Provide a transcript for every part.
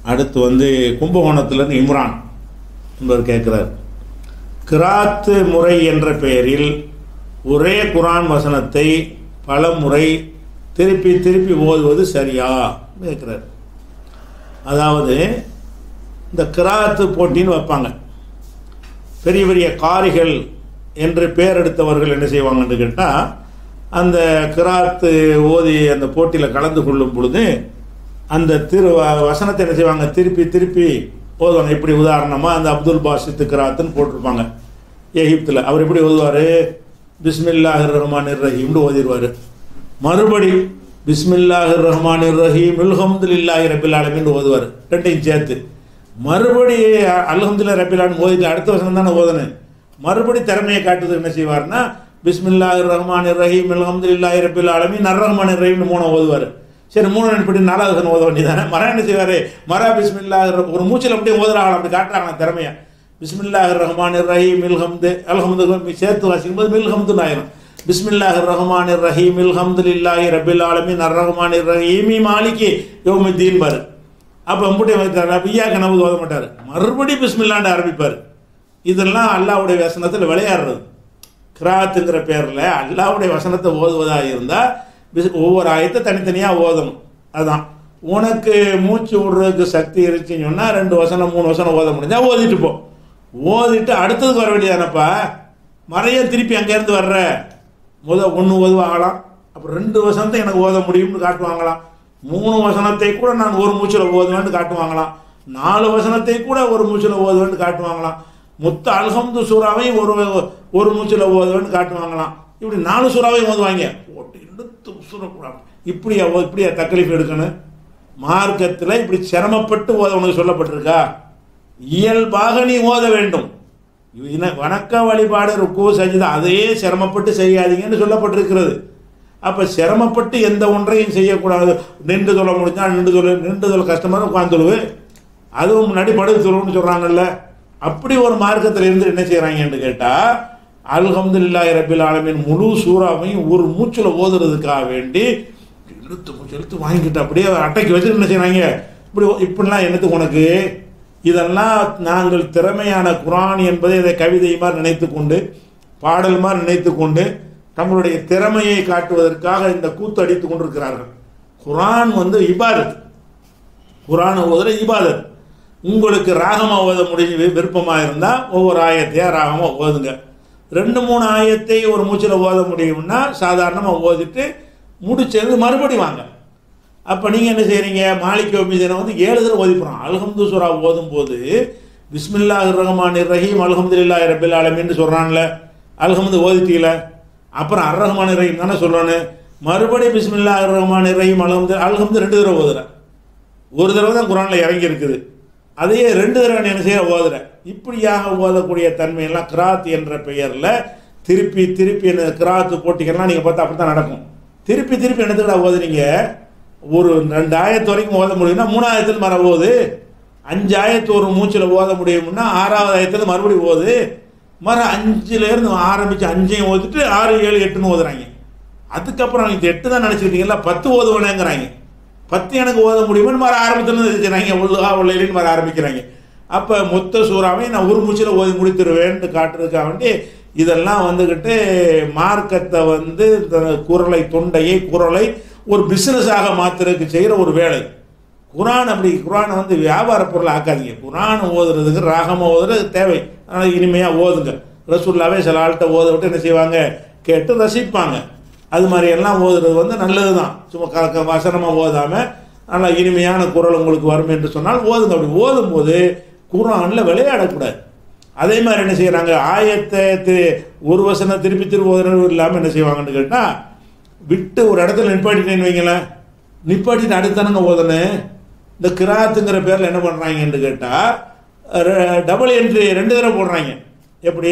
அடுத்து வந்து கும்பகோணத்துலேருந்து இம்ரான் என்பவர் கேட்குறார் கிராத்து முறை என்ற பெயரில் ஒரே குரான் வசனத்தை பல முறை திருப்பி திருப்பி ஓதுவது சரியா கேட்குறார் அதாவது இந்த கிராத்து போட்டின்னு வைப்பாங்க பெரிய பெரிய காரிகள் என்று பேர் எடுத்தவர்கள் என்ன செய்வாங்கன்னு கேட்டால் அந்த கிராத்து ஓதி அந்த போட்டியில் கலந்து கொள்ளும் பொழுது அந்த திரு வசனத்தை என்ன செய்வாங்க திருப்பி திருப்பி ஓதுவாங்க இப்படி உதாரணமாக அந்த அப்துல் பாசித் கிராத்துன்னு போட்டிருப்பாங்க எகிப்தில் அவர் எப்படி ஓதுவார் பிஸ்மில்லாஹிர் ரஹ்மான் ரஹீம்னு ஓதிடுவார் மறுபடி பிஸ்மில்லாஹிர் ரஹ்மான் ரஹீம் அல்ஹம்துலில்லாஹி ரபில் ஆலமின்னு ஓதுவார் ரெண்டையும் சேர்த்து மறுபடி அல்ஹம்துல்லா ரபிலான்னு ஓதிட்டு அடுத்த வசனம் தானே ஓதனு மறுபடி திறமையை காட்டுறது என்ன செய்வார்னா பிஸ்மில்லாஹிர் ரஹ்மான் ரஹீம் அல்ஹம்துலில்லாஹி ரபில் ஆலமின் அர் ரஹ்மான் ரஹீம்னு மூணு ஓதுவார் சரி மூணு இப்படி நாலாவது வசனம் ஓத வேண்டியதானே மர என்ன செய்வார் மரா பிஸ்மில்லாஹ் ஒரு மூச்சில் அப்படியே ஓதுறாங்க அப்படி காட்டுறாங்க திறமையா பிஸ்மில்லாஹ் ரஹ்மான் ரஹீம் மில்ஹம்து அல்ஹம்து சேர்த்து வாசிக்கும் போது மில்ஹம்துன்னு ஆயிரும் பிஸ்மில்லாஹ் ரஹ்மான் ரஹீம் இல்ஹம்துலில்லாஹி ரபில் ஆலமின் அர் ரஹ்மான் ரஹீமி மாலிகி யோமுத்தீன் பாரு அப்போ எம்புட்டே வைத்தார் ஐயா கனவு ஓத மாட்டார் மறுபடியும் பிஸ்மில்லாண்டு ஆரம்பிப்பார் இதெல்லாம் அல்லாவுடைய வசனத்தில் விளையாடுறது கிராத்துங்கிற பேரில் அல்லாவுடைய வசனத்தை ஓதுவதாக இருந்தால் ஒவ்வொரு ஆயத்தை தனித்தனியாக ஓதணும் அதுதான் உனக்கு மூச்சு விடுறதுக்கு சக்தி இருந்துச்சுன்னு சொன்னால் ரெண்டு வசனம் மூணு வசனம் ஓத முடிஞ்சா ஓதிட்டு போ ஓதிட்டு அடுத்ததுக்கு வர வேண்டியதானப்பா மறைய திருப்பி அங்கேருந்து வர்ற முத ஒன்று ஓதுவாங்களாம் அப்புறம் ரெண்டு வசனத்தை எனக்கு ஓத முடியும்னு காட்டுவாங்களாம் மூணு வசனத்தை கூட நான் ஒரு மூச்சில் ஓதுவேன்னு காட்டுவாங்களாம் நாலு வசனத்தை கூட ஒரு மூச்சில் ஓதுவேன்னு காட்டுவாங்களாம் மொத்த அல்ஹம்து சூறாவையும் ஒரு ஒரு மூச்சில் ஓதுவேன்னு காட்டுவாங்களாம் இப்படி நாலு சூறாவையும் ஓதுவாங்க போட்டு எடுத்து சூறக்கூடாது இப்படியா ஓ- இப்படியா தக்லீஃப் எடுக்கணும் மார்க்கத்தில் இப்படி சிரமப்பட்டு ஓத உனக்கு சொல்லப்பட்டிருக்கா இயல்பாக நீ ஓத வேண்டும் இன- வணக்க வழிபாடு ருக்கு சஜிதா அதையே சிரமப்பட்டு செய்யாதீங்கன்னு சொல்லப்பட்டிருக்கிறது அப்போ சிரமப்பட்டு எந்த ஒன்றையும் செய்யக்கூடாது நின்று தொலை முடிஞ்சா நின்று தொலை நின்று தொலை கஷ்டமாக உட்காந்து தொழுவு அதுவும் முன்னாடி படுத்து தொழுவுன்னு சொல்கிறாங்கல்ல அப்படி ஒரு மார்க்கத்தில் இருந்து என்ன செய்கிறாங்கன்னு கேட்டால் அல்ஹம்துலில்லாஹி ரபில் ஆலமின் முழு சூறாவையும் ஒரு மூச்சில் ஓதுறதுக்காக வேண்டி இழுத்து மூச்சு இழுத்து வாங்கிட்டு அப்படியே அட்டைக்கு வச்சுட்டு என்ன செய்கிறாங்க இப்படி இப்படிலாம் என்னத்துக்கு உனக்கு இதெல்லாம் நாங்கள் திறமையான குரான் என்பதை இதை கவிதை மாதிரி நினைத்து கொண்டு பாடல் மாதிரி நினைத்து கொண்டு தங்களுடைய திறமையை காட்டுவதற்காக இந்த கூத்து அடித்து கொண்டிருக்கிறார்கள் குரான் வந்து இபாதத் குரான் ஓதுற இபாதத் உங்களுக்கு ராகமா ஓத முடிஞ்சு வி- விருப்பமா இருந்தால் ஒவ்வொரு ஆயத்தையா ராகமா ஓதுங்க ரெண்டு மூணு ஆயத்தை ஒரு மூச்சில் ஓத முடியும்னா சாதாரணமாக ஓதிட்டு முடிச்சது மறுபடி வாங்க அப்போ நீங்கள் என்ன செய்கிறீங்க மாலிக் யோமிதனை வந்து ஏழு தடவை ஓதிப்புறோம் அல்ஹம்து சூரா ஓதும் போது பிஸ்மில்லாஹ் ரஹ்மான் ரஹீம் அல்ஹம்துலில்லாஹி ரபில் ஆலமின்னு சொல்கிறான்ல அல்ஹம்து ஓதிட்டீல அப்புறம் அர் ரஹ்மான் ரஹீம் தானே சொல்லணும் மறுபடியும் பிஸ்மில்லாஹ் ரஹ்மான் ரஹீம் அல்ஹம்து அல்ஹம்து ரெண்டு தடவை ஓதுறேன் ஒரு தடவை தான் குரானில் இறங்கி இருக்குது அதையே ரெண்டு தடவை நீ என்ன செய்ய ஓதுற இப்படியாக ஓதக்கூடிய தன்மையெல்லாம் கிராத் என்ற பெயரில் திருப்பி திருப்பி என்ன கிராத்து போட்டிகள்லாம் நீங்கள் பார்த்தா அப்படி தான் நடக்கும் திருப்பி திருப்பி என்னத்துக்கடா ஓதுறீங்க ஒரு ரெண்டு ஆயத்து வரைக்கும் ஓத முடியும்னா மூணாயிரத்தில் மர ஓது அஞ்சு ஆயத்து ஒரு மூச்சில் ஓத முடியும்னா ஆறாவது ஆயத்தில் மறுபடியும் ஓது மறு அஞ்சுலேருந்து ஆரம்பித்து அஞ்சையும் ஓதிட்டு ஆறு ஏழு எட்டுன்னு ஓதுறாங்க அதுக்கப்புறம் இது எட்டு தான் நினச்சிக்கிட்டீங்களா பத்து ஓதுவனேங்கிறாங்க பத்து எனக்கு ஓத முடியும்னு மாதிரி ஆரம்பத்துலேருந்து வச்சுக்கிறாங்க உள்ளா உள்ளின்னு மாதிரி ஆரம்பிக்கிறாங்க அப்போ மொத்த சூறாவை நான் ஒரு மூச்சில் ஓதி முடித்துருவேன்னு காட்டுறதுக்காக வேண்டி இதெல்லாம் வந்துக்கிட்டு மார்க்கத்தை வந்து இந்த குரலை தொண்டையை குரலை ஒரு பிஸ்னஸாக மாத்துறதுக்கு செய்கிற ஒரு வேலை குரான் அப்படி குரானை வந்து வியாபார பொருள் ஆக்காதீங்க குரான் ஓதுறதுக்கு ராகமாக ஓதுறது தேவை ஆனால் இனிமையாக ஓதுங்க ரசூல்லாவே சில ஆள்கிட்ட ஓத விட்டு என்ன செய்வாங்க கேட்டு ரசிப்பாங்க அது மாதிரி எல்லாம் ஓதுறது வந்து நல்லது தான் சும்மா க க வசனமாக ஓதாமல் நல்லா இனிமையான குரல் உங்களுக்கு வரும் என்று சொன்னால் ஓதுங்க அப்படி ஓதும்போது குரானில் விளையாடக்கூடாது அதே மாதிரி என்ன செய்கிறாங்க ஆயத்தை தி- ஒரு வசனம் திருப்பி திருப்பி ஓதுறது இல்லாமல் என்ன செய்வாங்கன்னு கேட்டால் விட்டு ஒரு இடத்துல நிப்பாட்டிட்டேன்னு வைங்களேன் நிப்பாட்டிட்டு அடுத்தானுங்க ஓதனேன் இந்த கிராத்துங்கிற பேரில் என்ன பண்ணுறாங்கன்னு கேட்டால் டபுள் என்ட்ரி ரெண்டு தடவை போடுறாங்க எப்படி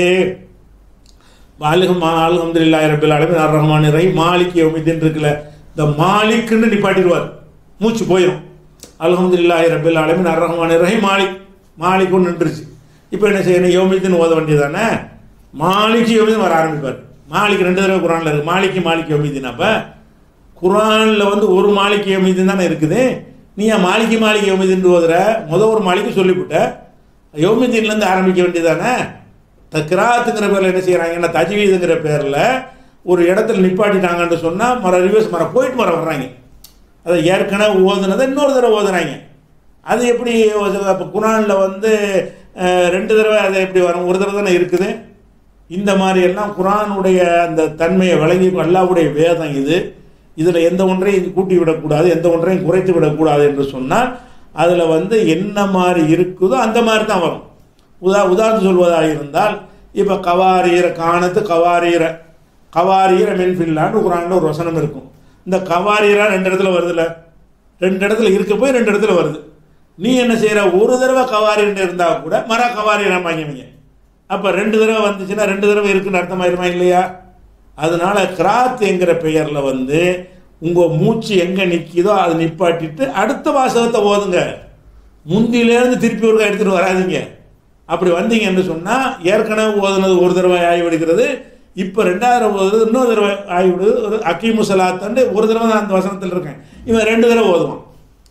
அல்ஹம் அல்ஹம்துலில்லாஹி ரபில் ஆலமீன் அர் ரஹ்மான் ரஹீம் மாலிக் யௌமித்தீன் இருக்குல்ல இந்த மாலிக்னு நிப்பாட்டிடுவார் மூச்சு போயிடும் அல்ஹம்துலில்லாஹி ரபில் ஆலமீன் அர் ரஹ்மான் ரஹீம் மாலிக் மாலிக் ஒன்று நின்றுச்சு இப்போ என்ன செய்யணும் யோமித்தின் ஓத வேண்டியதானே மாலிக் யோமித்தின் வர ஆரம்பிப்பார் மாலிக் ரெண்டு தடவை குரானில் இருக்கு மாலிக்கு மாலிக் யோமித்தின் அப்போ குரானில் வந்து ஒரு மாலிக் யோமித்தின் தானே இருக்குது நீ ஏன் மாளிகை மாளிகை யோமிதின் ஓதுற முத ஒரு மாளிகை சொல்லிவிட்ட யோமிதீன்லேருந்து ஆரம்பிக்க வேண்டியதானே கிராத்துங்கிற பேரில் என்ன செய்கிறாங்கன்னா தஜ்வீதுங்கிற பேரில் ஒரு இடத்துல நிப்பாட்டிட்டாங்கன்னு சொன்னால் மர ரிவர்ஸ் மர போயிட்டு மர வர்றாங்க அதை ஏற்கனவே ஓதுனதை இன்னொரு தடவை ஓதுறாங்க அது எப்படி இப்போ குரானில் வந்து அஹ், ரெண்டு தடவை அது எப்படி வரும் ஒரு தடவை தானே இருக்குது இந்த மாதிரி எல்லாம் குரானுடைய அந்த தன்மையை வழங்கி அல்லாவுடைய வேதம் இது இதில் எந்த ஒன்றையும் கூட்டி விடக்கூடாது எந்த ஒன்றையும் குறைத்து விடக்கூடாது என்று சொன்னால் அதில் வந்து என்ன மாதிரி இருக்குதோ அந்த மாதிரி தான் வரும் உதா உதாரணம் சொல்வதாக இருந்தால் இப்போ கவாரீர காணத்து கவாரீர கவாரீர மென்ஃபில்லான்னு குரானில் ஒரு வசனம் இருக்கும் இந்த கவாரீரா ரெண்டு இடத்துல வருதுல்ல ரெண்டு இடத்துல இருக்க போய் ரெண்டு இடத்துல வருது நீ என்ன செய்கிற ஒரு தடவை கவாரின்னு இருந்தால் கூட மர கவாரீரா வாங்கிவிங்க அப்போ ரெண்டு தடவை வந்துச்சுன்னா ரெண்டு தடவை இருக்குன்னு அர்த்தமாயிருமா இல்லையா அதனால கிராத் என்கிற பெயரில் வந்து உங்கள் மூச்சு எங்கே நிற்கிதோ அதை நிப்பாட்டிட்டு அடுத்த வாசகத்தை ஓதுங்க முந்தியிலேருந்து திருப்பி ஒருக்கா எடுத்துகிட்டு வராதீங்க அப்படி வந்தீங்கன்னு சொன்னால் ஏற்கனவே ஓதுனது ஒரு தடவை ஆகிவிடுகிறது இப்போ ரெண்டாயிரம் ஓதுறது இன்னொரு தடவை ஆகிவிடுது ஒரு அக்கீமு சலாத்தன்னு ஒரு தடவை தான் அந்த வசனத்தில் இருக்கேன் இவன் ரெண்டு தடவை ஓதுவான்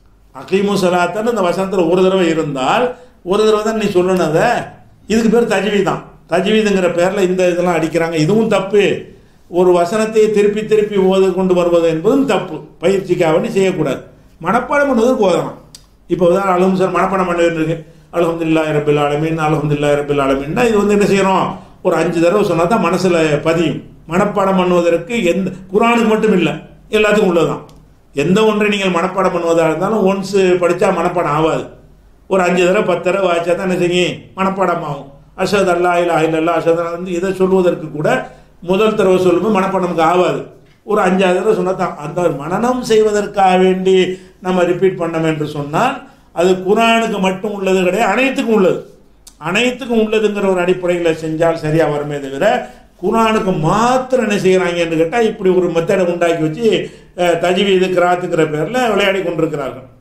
அகீமு சலாத்தன்னு அந்த வசனத்தில் ஒரு தடவை இருந்தால் ஒரு தடவை தான் நீ சொல்லணுத இதுக்கு பேர் தஜ்வீத் தான் தஜ்வீதுங்கிற பேரில் இந்த இதெல்லாம் அடிக்கிறாங்க இதுவும் தப்பு ஒரு வசனத்தை திருப்பி திருப்பி ஓது கொண்டு வருவது என்பதும் தப்பு பயிற்சிக்காக வேண்டி செய்யக்கூடாது மனப்பாடம் பண்ணுவதற்கு ஓதலாம் இப்போ தான் அலும் சார் மனப்பாடம் பண்ணுறது இருக்கு அலமதுல்லா இரபில் ஆலமீன் அலமதுல்லா இரபில் ஆலமீன்னா இது வந்து என்ன செய்யறோம் ஒரு அஞ்சு தடவை சொன்னால் தான் மனசில் பதியும் மனப்பாடம் பண்ணுவதற்கு எந்த குரானுக்கு மட்டும் இல்லை எல்லாத்துக்கும் உள்ளதுதான் எந்த ஒன்றை நீங்கள் மனப்பாடம் பண்ணுவதாக இருந்தாலும் ஒன்ஸ் படித்தா மனப்பாடம் ஆகாது ஒரு அஞ்சு தடவை பத்து தடவை வாய்ச்சா தான் என்ன செய்யும் மனப்பாடம் ஆகும் அஷத் அல்லா இல்லா இல்லல்லா அஷத் வந்து இதை சொல்வதற்கு கூட முதல் தடவை சொல்லும்போது மனப்பாடமுக்கு ஆகாது ஒரு அஞ்சாவது தடவை சொன்னால் தான் அந்த மனனம் செய்வதற்காக வேண்டி நம்ம ரிப்பீட் பண்ணோம் என்று சொன்னால் அது குரானுக்கு மட்டும் உள்ளது கிடையாது அனைத்துக்கும் உள்ளது அனைத்துக்கும் உள்ளதுங்கிற ஒரு அடிப்படையில் செஞ்சால் சரியாக வருமே தவிர குரானுக்கு மாத்திரம் என்ன செய்கிறாங்கன்னு கேட்டால் இப்படி ஒரு மெத்தடை உண்டாக்கி வச்சு தஜிவீது கிராத்துங்கிற பேரில் விளையாடி கொண்டிருக்கிறார்கள்